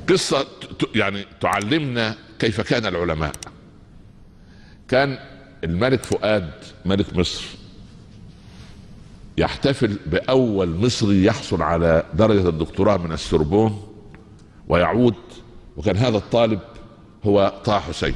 قصة ت- يعني تعلمنا كيف كان العلماء كان الملك فؤاد ملك مصر يحتفل بأول مصري يحصل على درجة الدكتوراه من السوربون ويعود وكان هذا الطالب هو طه حسين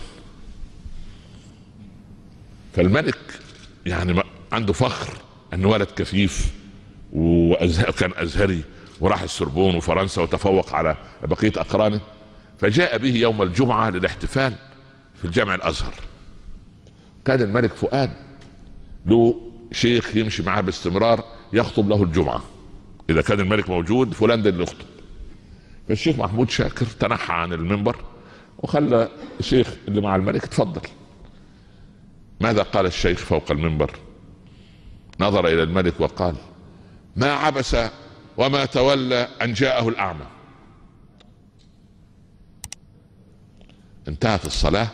فالملك يعني ما- عنده فخر انه ولد كفيف وكان ازهري وراح السربون وفرنسا وتفوق على بقيه اقرانه فجاء به يوم الجمعه للاحتفال في الجامع الازهر كان الملك فؤاد له شيخ يمشي معاه باستمرار يخطب له الجمعه اذا كان الملك موجود فلان ده اللي يخطب فالشيخ محمود شاكر تنحى عن المنبر وخلى الشيخ اللي مع الملك اتفضل ماذا قال الشيخ فوق المنبر نظر الى الملك وقال ما عبس وما تولى ان جاءه الاعمى انتهت الصلاه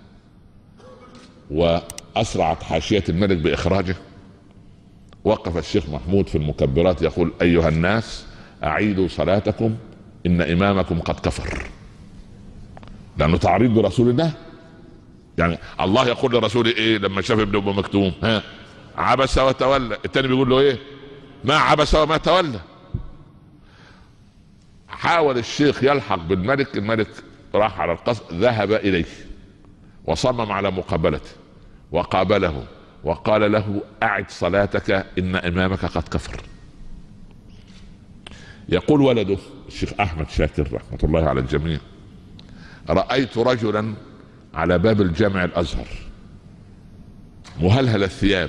واسرعت حاشيه الملك باخراجه وقف الشيخ محمود في المكبرات يقول ايها الناس اعيدوا صلاتكم ان امامكم قد كفر لانه تعريض برسول الله يعني الله يقول لرسوله ايه لما شاف ابن ام مكتوم ها عبس وتولى التاني بيقول له ايه ما عبس وما تولى حاول الشيخ يلحق بالملك الملك راح على القصر ذهب اليه وصمم على مقابلته وقابله وقال له اعد صلاتك ان امامك قد كفر يقول ولده الشيخ احمد شاكر رحمه الله على الجميع رايت رجلا على باب الجامع الازهر مهلهل الثياب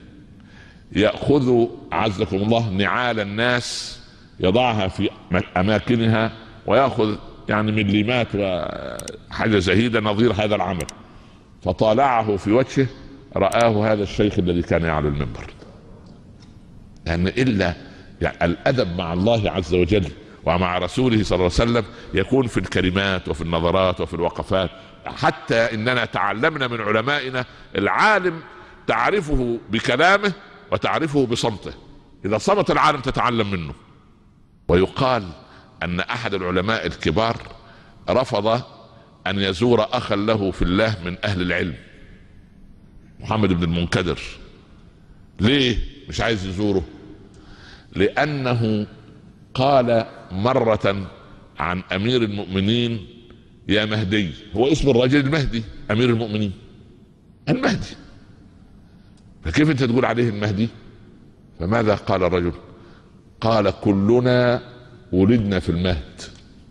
ياخذ عزكم الله نعال الناس يضعها في اماكنها وياخذ يعني مليمات وحاجه زهيده نظير هذا العمل فطالعه في وجهه رآه هذا الشيخ الذي كان على المنبر لأن إلا يعني الأدب مع الله عز وجل ومع رسوله صلى الله عليه وسلم يكون في الكلمات وفي النظرات وفي الوقفات حتى اننا تعلمنا من علمائنا العالم تعرفه بكلامه وتعرفه بصمته اذا صمت العالم تتعلم منه ويقال ان احد العلماء الكبار رفض ان يزور اخا له في الله من اهل العلم محمد بن المنكدر ليه مش عايز يزوره لانه قال مرة عن امير المؤمنين يا مهدي هو اسم الرجل المهدي امير المؤمنين المهدي فكيف انت تقول عليه المهدي فماذا قال الرجل قال كلنا ولدنا في المهد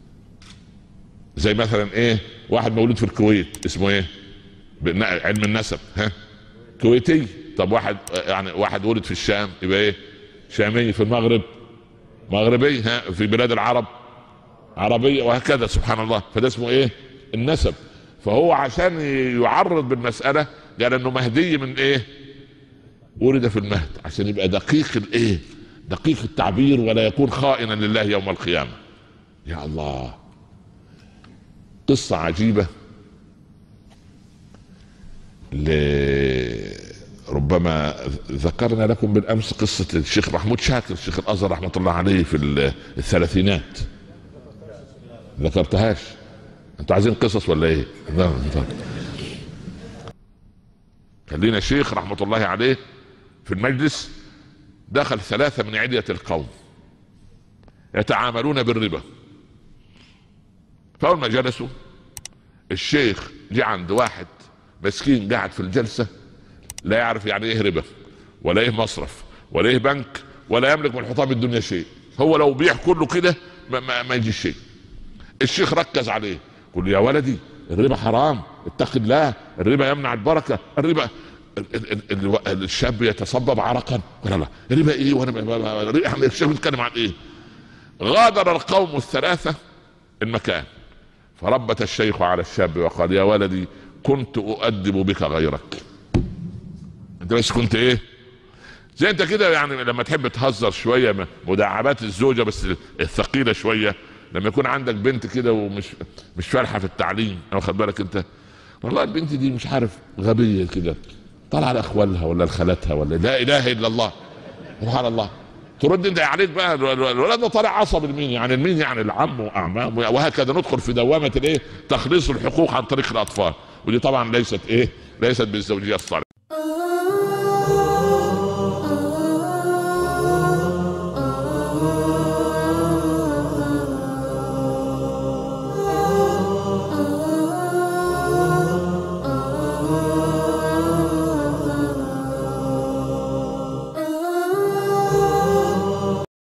زي مثلا ايه واحد مولود في الكويت اسمه ايه علم النسب ها كويتي طب واحد يعني واحد ولد في الشام يبقى ايه شامي في المغرب مغربي ها في بلاد العرب عربية وهكذا سبحان الله فده اسمه ايه النسب فهو عشان يعرض بالمسألة قال انه مهدي من ايه ولد في المهد عشان يبقى دقيق الايه دقيق التعبير ولا يكون خائنا لله يوم القيامة يا الله قصة عجيبة ل... ربما ذكرنا لكم بالامس قصه الشيخ محمود شاكر الشيخ الازهر رحمه الله عليه في الثلاثينات ذكرتهاش انتوا عايزين قصص ولا ايه خلينا شيخ رحمه الله عليه في المجلس دخل ثلاثه من عليه القوم يتعاملون بالربا فاول ما جلسوا الشيخ جه عند واحد مسكين قاعد في الجلسه لا يعرف يعني ايه ربا ولا ايه مصرف ولا ايه بنك ولا يملك من حطام الدنيا شيء هو لو بيع كله كده ما, ما, ما يجيش شيء الشيخ ركز عليه قل يا ولدي الربا حرام اتق الله الربا يمنع البركه الربا ال ال ال الشاب يتصبب عرقا قال لا الربا ايه وانا احنا الشيخ بيتكلم عن ايه غادر القوم الثلاثه المكان فربت الشيخ على الشاب وقال يا ولدي كنت اؤدب بك غيرك انت بس كنت ايه زي انت كده يعني لما تحب تهزر شويه مداعبات الزوجه بس الثقيله شويه لما يكون عندك بنت كده ومش مش فالحه في التعليم واخد بالك انت والله البنت دي مش عارف غبيه كده طالعه لاخوالها ولا لخالاتها ولا لا اله الا الله سبحان الله ترد انت عليك بقى الولد ده طالع عصب لمين يعني المين يعني العم واعمام وهكذا ندخل في دوامه الايه تخليص الحقوق عن طريق الاطفال ودي طبعا ليست ايه ليست بالزوجيه الصالحه